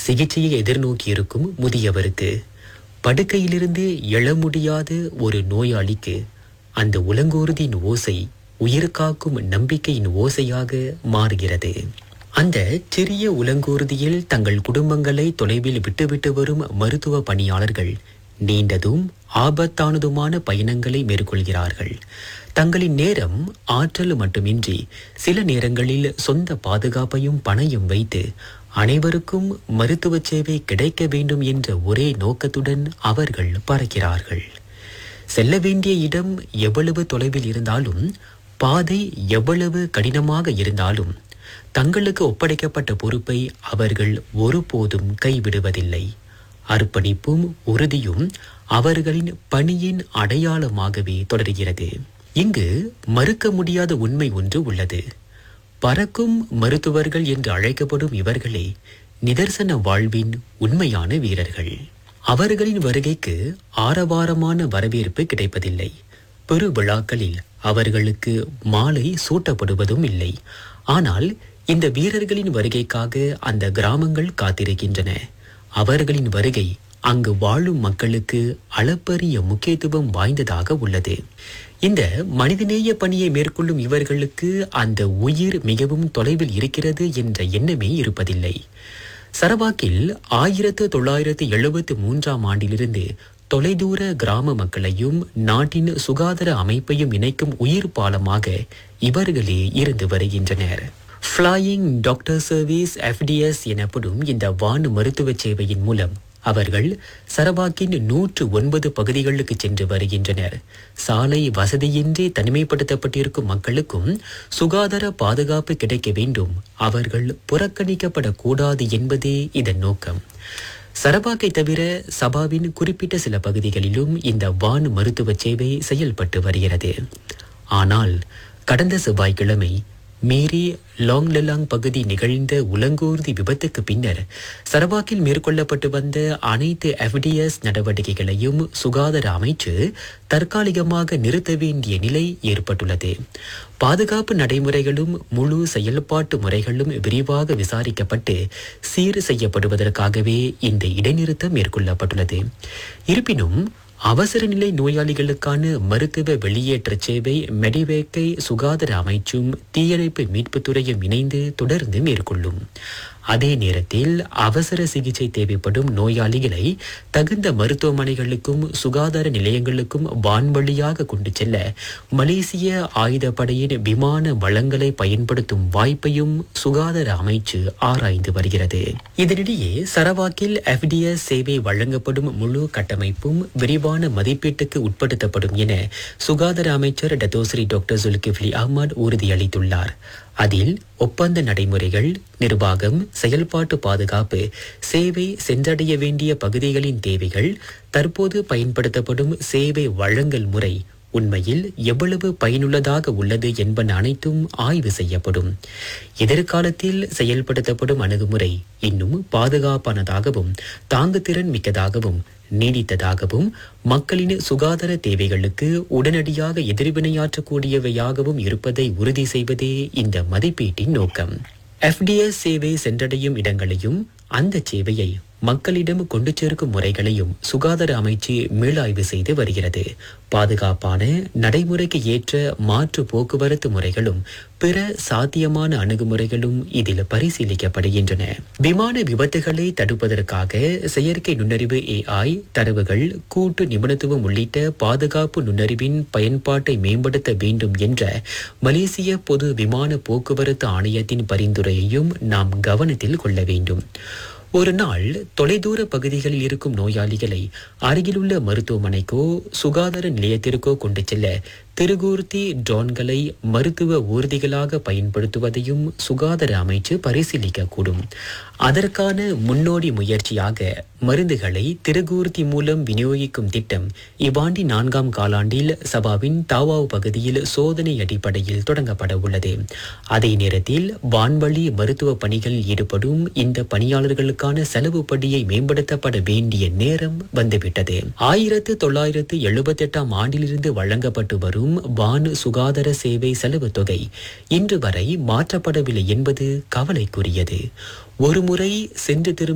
சிகிச்சையை எதிர்நோக்கி இருக்கும் முதியவருக்கு படுக்கையிலிருந்து எழ முடியாத ஒரு நோயாளிக்கு அந்த உலங்கோருதியின் ஓசை உயிர் காக்கும் நம்பிக்கையின் ஓசையாக மாறுகிறது அந்த சிறிய உலங்கூர்தியில் தங்கள் குடும்பங்களை தொலைவில் விட்டுவிட்டு வரும் மருத்துவ பணியாளர்கள் நீண்டதும் ஆபத்தானதுமான பயணங்களை மேற்கொள்கிறார்கள் தங்களின் நேரம் ஆற்றல் மட்டுமின்றி சில நேரங்களில் சொந்த பாதுகாப்பையும் பணையும் வைத்து அனைவருக்கும் மருத்துவ சேவை கிடைக்க வேண்டும் என்ற ஒரே நோக்கத்துடன் அவர்கள் பறக்கிறார்கள் செல்ல வேண்டிய இடம் எவ்வளவு தொலைவில் இருந்தாலும் பாதை எவ்வளவு கடினமாக இருந்தாலும் தங்களுக்கு ஒப்படைக்கப்பட்ட பொறுப்பை அவர்கள் ஒருபோதும் கைவிடுவதில்லை அர்ப்பணிப்பும் உறுதியும் அவர்களின் பணியின் அடையாளமாகவே தொடர்கிறது இங்கு மறுக்க முடியாத உண்மை ஒன்று உள்ளது பறக்கும் மருத்துவர்கள் என்று அழைக்கப்படும் இவர்களே நிதர்சன வாழ்வின் உண்மையான வீரர்கள் அவர்களின் வருகைக்கு ஆரவாரமான வரவேற்பு கிடைப்பதில்லை பெரு விழாக்களில் அவர்களுக்கு மாலை சூட்டப்படுவதும் இல்லை ஆனால் இந்த வீரர்களின் வருகைக்காக அந்த கிராமங்கள் காத்திருக்கின்றன அவர்களின் வருகை அங்கு வாழும் மக்களுக்கு அளப்பரிய முக்கியத்துவம் வாய்ந்ததாக உள்ளது இந்த மனிதநேய பணியை மேற்கொள்ளும் இவர்களுக்கு அந்த உயிர் மிகவும் தொலைவில் இருக்கிறது என்ற எண்ணமே இருப்பதில்லை சரவாக்கில் ஆயிரத்து தொள்ளாயிரத்து எழுபத்து மூன்றாம் ஆண்டிலிருந்து தொலைதூர கிராம மக்களையும் நாட்டின் சுகாதார அமைப்பையும் இணைக்கும் உயிர் பாலமாக இவர்களே இருந்து வருகின்றனர் ஃப்ளையிங் டாக்டர் சர்வீஸ் எஃப்டிஎஸ் எனப்படும் இந்த வான் மருத்துவ சேவையின் மூலம் அவர்கள் சரவாக்கின் நூற்று ஒன்பது பகுதிகளுக்கு சென்று வருகின்றனர் சாலை வசதியின்றி தனிமைப்படுத்தப்பட்டிருக்கும் மக்களுக்கும் சுகாதார பாதுகாப்பு கிடைக்க வேண்டும் அவர்கள் புறக்கணிக்கப்படக்கூடாது என்பதே இதன் நோக்கம் சரபாக்கை தவிர சபாவின் குறிப்பிட்ட சில பகுதிகளிலும் இந்த வான் மருத்துவ சேவை செயல்பட்டு வருகிறது ஆனால் கடந்த செவ்வாய்க்கிழமை மீறி லாங்லெலாங் பகுதி நிகழ்ந்த உலங்கூர்தி விபத்துக்கு பின்னர் சரவாக்கில் மேற்கொள்ளப்பட்டு வந்த அனைத்து எஃப்டிஎஸ் நடவடிக்கைகளையும் சுகாதார அமைச்சு தற்காலிகமாக நிறுத்த வேண்டிய நிலை ஏற்பட்டுள்ளது பாதுகாப்பு நடைமுறைகளும் முழு செயல்பாட்டு முறைகளும் விரிவாக விசாரிக்கப்பட்டு சீர் செய்யப்படுவதற்காகவே இந்த இடைநிறுத்தம் மேற்கொள்ளப்பட்டுள்ளது இருப்பினும் அவசர நிலை நோயாளிகளுக்கான மருத்துவ வெளியேற்ற சேவை மெடிவேக்கை சுகாதார அமைச்சும் தீயணைப்பு மீட்புத் துறையும் இணைந்து தொடர்ந்து மேற்கொள்ளும் அதே நேரத்தில் அவசர சிகிச்சை தேவைப்படும் நோயாளிகளை தகுந்த மருத்துவமனைகளுக்கும் சுகாதார நிலையங்களுக்கும் வான்வழியாக கொண்டு செல்ல மலேசிய ஆயுதப்படையின் விமான வளங்களை பயன்படுத்தும் வாய்ப்பையும் சுகாதார அமைச்சு ஆராய்ந்து வருகிறது இதனிடையே சரவாக்கில் எஃப்டிஎஸ் சேவை வழங்கப்படும் முழு கட்டமைப்பும் விரிவான மதிப்பீட்டுக்கு உட்படுத்தப்படும் என சுகாதார அமைச்சர் டத்தோஸ்ரீ டாக்டர் ஜுல்கிஃப்லி அஹ்மத் உறுதியளித்துள்ளார் அதில் ஒப்பந்த நடைமுறைகள் நிர்வாகம் செயல்பாட்டு பாதுகாப்பு சேவை சென்றடைய வேண்டிய பகுதிகளின் தேவைகள் தற்போது பயன்படுத்தப்படும் சேவை வழங்கல் முறை உண்மையில் எவ்வளவு பயனுள்ளதாக உள்ளது என்பன அனைத்தும் ஆய்வு செய்யப்படும் எதிர்காலத்தில் செயல்படுத்தப்படும் அணுகுமுறை இன்னும் பாதுகாப்பானதாகவும் தாங்குதிறன் மிக்கதாகவும் நீடித்ததாகவும் மக்களின் சுகாதார தேவைகளுக்கு உடனடியாக எதிர்வினையாற்றக்கூடியவையாகவும் இருப்பதை உறுதி செய்வதே இந்த மதிப்பீட்டின் நோக்கம் எஃப்டிஎஸ் சேவை சென்றடையும் இடங்களையும் அந்த சேவையை மக்களிடம் கொண்டு சேர்க்கும் முறைகளையும் சுகாதார அமைச்சு மீளாய்வு செய்து வருகிறது பாதுகாப்பான நடைமுறைக்கு ஏற்ற மாற்று போக்குவரத்து முறைகளும் பிற சாத்தியமான அணுகுமுறைகளும் இதில் பரிசீலிக்கப்படுகின்றன விமான விபத்துகளை தடுப்பதற்காக செயற்கை நுண்ணறிவு ஏஐ தரவுகள் கூட்டு நிபுணத்துவம் உள்ளிட்ட பாதுகாப்பு நுண்ணறிவின் பயன்பாட்டை மேம்படுத்த வேண்டும் என்ற மலேசிய பொது விமான போக்குவரத்து ஆணையத்தின் பரிந்துரையையும் நாம் கவனத்தில் கொள்ள வேண்டும் ஒரு நாள் தொலைதூர பகுதிகளில் இருக்கும் நோயாளிகளை அருகிலுள்ள மருத்துவமனைக்கோ சுகாதார நிலையத்திற்கோ கொண்டு செல்ல திருகூர்த்தி ட்ரோன்களை மருத்துவ ஊர்திகளாக பயன்படுத்துவதையும் சுகாதார அமைச்சு பரிசீலிக்கக்கூடும் அதற்கான முன்னோடி முயற்சியாக மருந்துகளை திருகூர்த்தி மூலம் விநியோகிக்கும் திட்டம் இவ்வாண்டி நான்காம் காலாண்டில் சபாவின் தாவாவ் பகுதியில் சோதனை அடிப்படையில் தொடங்கப்பட உள்ளது அதே நேரத்தில் வான்வழி மருத்துவ பணிகளில் ஈடுபடும் இந்த பணியாளர்களுக்கான செலவு படியை மேம்படுத்தப்பட வேண்டிய நேரம் வந்துவிட்டது ஆயிரத்து தொள்ளாயிரத்து எழுபத்தி எட்டாம் ஆண்டிலிருந்து வழங்கப்பட்டு வரும் வான் சுகாதார சேவை செலவு தொகை இன்று வரை மாற்றப்படவில்லை என்பது கவலைக்குரியது ஒருமுறை சென்று திரும்ப